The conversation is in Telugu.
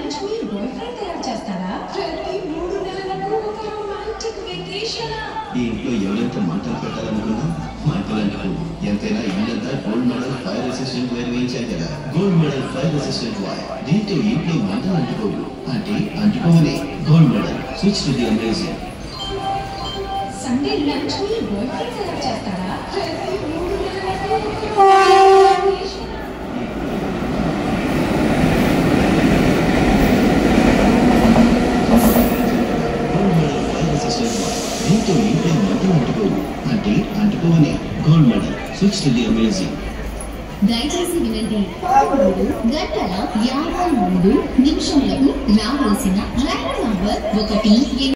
లంచ్ మీరు బాయ్ ఫ్రెండ్ తయారు చేస్తారా ప్రతి మూడు నెలలకు ఒక రొమాంటిక్ వెకేషన్ ఈ ఇంట్లో ఎవరెంత మంటలు పెట్టాలనుకున్నా మంటలంటూ ఎంతైనా ఇల్లంతా gold medal fire resistant wire వేయించారు కదా gold medal fire resistant wire దీంతో ఇంట్లో మంటలు అంటుకోవు అంటే అంటుకోవని gold medal switch to the amazing Sunday lunch మీరు బాయ్ ఫ్రెండ్ తయారు చేస్తారా ప్రతి మూడు నెలలకు ఒక romantic vacation. Gold medal fire resistant wire దీంతో ఇంట్లో మంటలు అంటుకోవు అంటే అంటుకోవని gold medal switch to the amazing దయచేసి వినండి పదమూడు గంటల యాభై మూడు నిమిషములకు రావాల్సిన రైలు నంబర్ ఒకటి